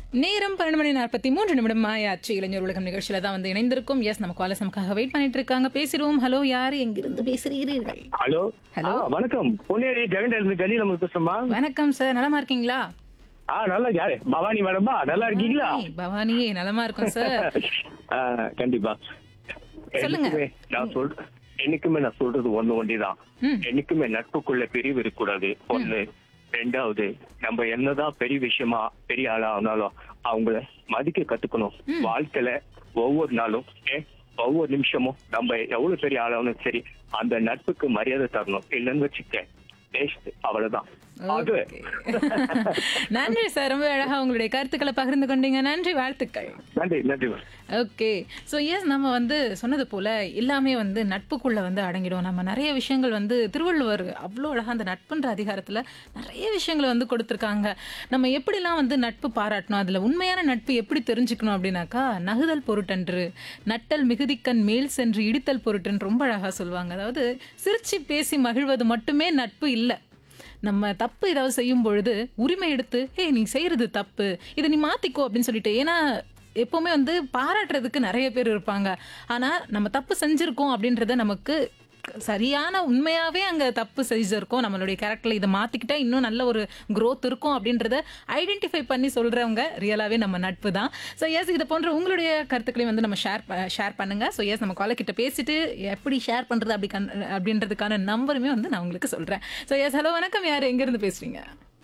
நேரம் பன்னெண்டு மணி நாற்பத்தி மூன்று நிமிடம் ஆயாச்சு இளைஞர் உலகம் நிகழ்ச்சியில தான் வந்து இணைந்திருக்கும் எஸ் நம்ம காலஸ் நமக்காக வெயிட் பண்ணிட்டு இருக்காங்க பேசிடுவோம் ஹலோ யாரு எங்கிருந்து பேசுகிறீர்கள் ஹலோ Hello. ஆ, வணக்கம் பொன்னேரி ஜெகன் இருந்து கனி நம்ம பேசுறோமா வணக்கம் சார் நலமா இருக்கீங்களா ஆ நல்லா யாரு பவானி மேடமா நல்லா இருக்கீங்களா ஏய், பவானியே நலமா இருக்கும் சார் ஆ, கண்டிப்பா சொல்லுங்க. என்னைக்குமே நான் சொல் என்னைக்குமே நான் சொல்றது ஒண்ணு ஒண்டிதான் ம். என்னைக்குமே நட்புக்குள்ள பிரிவு இருக்கக்கூடாது ஒண்ணு ரெண்டாவது நம்ம என்னதான் பெரிய விஷயமா பெரிய ஆளா ஆனாலும் அவங்கள மதிக்க கத்துக்கணும் வாழ்க்கையில ஒவ்வொரு நாளும் ஏ, ஒவ்வொரு நிமிஷமும் நம்ம எவ்வளவு பெரிய ஆளாலும் சரி அந்த நட்புக்கு மரியாதை தரணும் இல்லைன்னு வச்சுக்க வேஸ்ட் அவ்வளவுதான் அது Okay. நன்றி சார் ரொம்ப அழகா உங்களுடைய கருத்துக்களை பகிர்ந்து கொண்டீங்க நன்றி வாழ்த்துக்கள் நன்றி நன்றி மேம் ஓகே ஸோ எஸ் நம்ம வந்து சொன்னது போல எல்லாமே வந்து நட்புக்குள்ள வந்து அடங்கிடும் நம்ம நிறைய விஷயங்கள் வந்து திருவள்ளுவர் அவ்வளோ அழகாக அந்த நட்புன்ற அதிகாரத்தில் நிறைய விஷயங்கள் வந்து கொடுத்துருக்காங்க நம்ம எப்படிலாம் வந்து நட்பு பாராட்டணும் அதில் உண்மையான நட்பு எப்படி தெரிஞ்சுக்கணும் அப்படின்னாக்கா நகுதல் பொருட்டன்று நட்டல் மிகுதிக்கண் மேல் சென்று இடித்தல் பொருட்டுன்னு ரொம்ப அழகாக சொல்லுவாங்க அதாவது சிரிச்சு பேசி மகிழ்வது மட்டுமே நட்பு இல்லை நம்ம தப்பு ஏதாவது செய்யும் பொழுது உரிமை எடுத்து ஏய் நீ செய்யறது தப்பு இதை நீ மாத்திக்கோ அப்படின்னு சொல்லிட்டு ஏன்னா எப்பவுமே வந்து பாராட்டுறதுக்கு நிறைய பேர் இருப்பாங்க ஆனா நம்ம தப்பு செஞ்சிருக்கோம் அப்படின்றத நமக்கு சரியான உண்மையாவே அங்க தப்பு செஞ்சிருக்கோம் நம்மளுடைய கேரக்டர்ல இதை மாத்திக்கிட்டா இன்னும் நல்ல ஒரு growth இருக்கும் அப்படின்றத ஐடென்டிஃபை பண்ணி சொல்றவங்க ரியலாவே நம்ம நட்பு தான் ஸோ எஸ் இதை போன்ற உங்களுடைய கருத்துக்களையும் வந்து நம்ம ஷேர் ஷேர் பண்ணுங்க ஸோ எஸ் நம்ம காலை கிட்ட பேசிட்டு எப்படி ஷேர் பண்றது அப்படி கண்- அப்படின்றதுக்கான நம்பருமே வந்து நான் உங்களுக்கு சொல்றேன் ஸோ எஸ் ஹலோ வணக்கம் யார் எங்க இருந்து பேசுறீங்க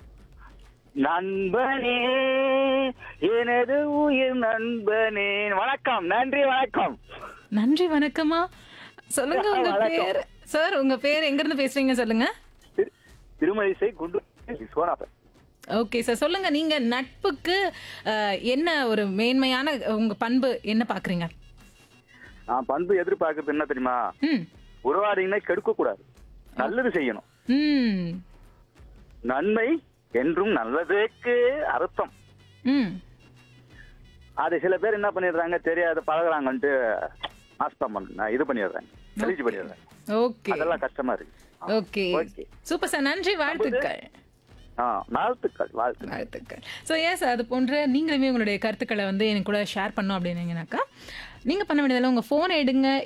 நண்பனே எனது உயிர் நண்பனே வணக்கம் நன்றி வணக்கம் நன்றி வணக்கமா சொல்லுங்க உங்க வணக்கம். பேர் சார் உங்க பேர் எங்க இருந்து பேசுறீங்க சொல்லுங்க திரு- திருமலிசை குண்டு சோனாப்பன் ஓகே சார் சொல்லுங்க நீங்க நட்புக்கு அஹ், என்ன ஒரு மேன்மையான உங்க பண்பு என்ன பாக்குறீங்க நான் பண்பு எதிர்பார்க்கறது என்ன தெரியுமா ம் உறவாடிங்கன்னா கெடுக்க கூடாது நல்லது செய்யணும் ம் நன்மை என்றும் நல்லதுக்கு அர்த்தம் ம் அது சில பேர் என்ன பண்ணிடுறாங்க தெரியாத பழகுறாங்கன்ட்டு நாஸ்தம் பண்ண இது பண்ணிடுறாங்க கழிச்சு பண்ணிடுறாங்க ஓகே அதெல்லாம் கஷ்டமா இருக்கு ஓகே ஓகே. சூப்பர் சார் நன்றி வாழ்த்துக்கள் ஆ வாழ்த்துக்கள் வாழ்த்துக்கள் வாழ்த்துக்கள் ஸோ எஸ் அது போன்ற நீங்களுமே உங்களுடைய கருத்துக்களை வந்து எனக்கு கூட ஷேர் பண்ணோம் அப்படின்னீங்கனாக்கா நீங்கள் பண்ண வேண்டியதெல்லாம் உங்கள் ஃபோனை எடுங்க